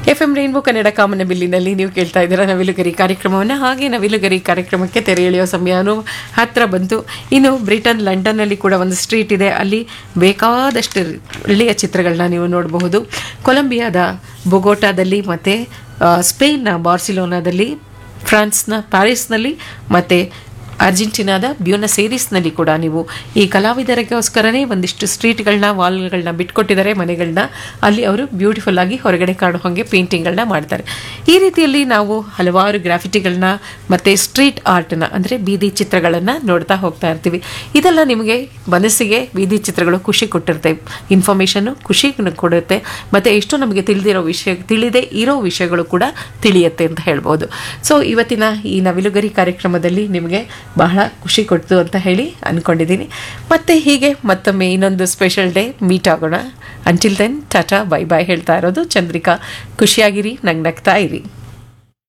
F M rainbow Kannada ಕಾಮನ ಬಿಲ್ಲಿನಲ್ಲಿ ನೀವು ಕೇಳ್ತಾ ಇದ್ದೀರಾ ನವಿಲುಗರಿ ಕಾರ್ಯಕ್ರಮವನ್ನು ಹಾಗೆ ನವಿಲುಗರಿ ಕಾರ್ಯಕ್ರಮಕ್ಕೆ ತೆರೆ ಎಳೆಯೋ ಸಮಯನೂ ಹತ್ತಿರ ಬಂತು ಇನ್ನು ಬ್ರಿಟನ್ ಲಂಡನ್ನಲ್ಲಿ ಕೂಡ ಒಂದು ಸ್ಟ್ರೀಟ್ ಇದೆ ಅಲ್ಲಿ ಬೇಕಾದಷ್ಟು ಒಳ್ಳೆಯ ಚಿತ್ರಗಳನ್ನ ನೀವು ನೋಡಬಹುದು ಕೊಲಂಬಿಯಾದ ಬೊಗೋಟಾದಲ್ಲಿ ಮತ್ತು ಸ್ಪೇನ್ನ ಬಾರ್ಸಿಲೋನಾದಲ್ಲಿ ಫ್ರಾನ್ಸ್ನ ಪ್ಯಾರಿಸ್ನಲ್ಲಿ ಮತ್ತು ಅರ್ಜೆಂಟೀನಾದ ಬ್ಯೂನಸ್ ಏರಿಸ್ನಲ್ಲಿ ಕೂಡ ನೀವು ಈ ಕಲಾವಿದರಿಗೋಸ್ಕರನೇ ಒಂದಿಷ್ಟು ಸ್ಟ್ರೀಟ್ಗಳನ್ನ ವಾಲ್ಗಳನ್ನ ಬಿಟ್ಕೊಟ್ಟಿದ್ದಾರೆ ಮನೆಗಳನ್ನ ಅಲ್ಲಿ ಅವರು ಬ್ಯೂಟಿಫುಲ್ ಆಗಿ ಹೊರಗಡೆ ಕಾಣೋ ಹಾಗೆ ಪೇಂಟಿಂಗ್ಗಳನ್ನ ಮಾಡ್ತಾರೆ ಈ ರೀತಿಯಲ್ಲಿ ನಾವು ಹಲವಾರು ಗ್ರಾಫಿಟಿಗಳನ್ನ ಮತ್ತು ಸ್ಟ್ರೀಟ್ ಆರ್ಟ್ನ ಅಂದರೆ ಬೀದಿ ಚಿತ್ರಗಳನ್ನು ನೋಡ್ತಾ ಹೋಗ್ತಾ ಇರ್ತೀವಿ ಇದೆಲ್ಲ ನಿಮಗೆ ಮನಸ್ಸಿಗೆ ಬೀದಿ ಚಿತ್ರಗಳು ಖುಷಿ ಕೊಟ್ಟಿರುತ್ತೆ ಇನ್ಫಾರ್ಮೇಷನ್ನು ಖುಷಿ ಕೊಡುತ್ತೆ ಮತ್ತು ಎಷ್ಟೋ ನಮಗೆ ತಿಳಿದಿರೋ ವಿಷಯ ತಿಳಿದೇ ಇರೋ ವಿಷಯಗಳು ಕೂಡ ತಿಳಿಯುತ್ತೆ ಅಂತ ಹೇಳ್ಬೋದು ಸೊ ಇವತ್ತಿನ ಈ ನವಿಲುಗರಿ ಕಾರ್ಯಕ್ರಮದಲ್ಲಿ ನಿಮಗೆ ಬಹಳ ಖುಷಿ ಕೊಡ್ತು ಅಂತ ಹೇಳಿ ಅಂದ್ಕೊಂಡಿದ್ದೀನಿ ಮತ್ತೆ ಹೀಗೆ ಮತ್ತೊಮ್ಮೆ ಇನ್ನೊಂದು ಸ್ಪೆಷಲ್ ಡೇ ಮೀಟ್ ಆಗೋಣ until then tata bye bye ಹೇಳ್ತಾ ಇರೋದು ಚಂದ್ರಿಕಾ ಖುಷಿಯಾಗಿರಿ ನಂಗೆ ನಗ್ತಾ ಇರಿ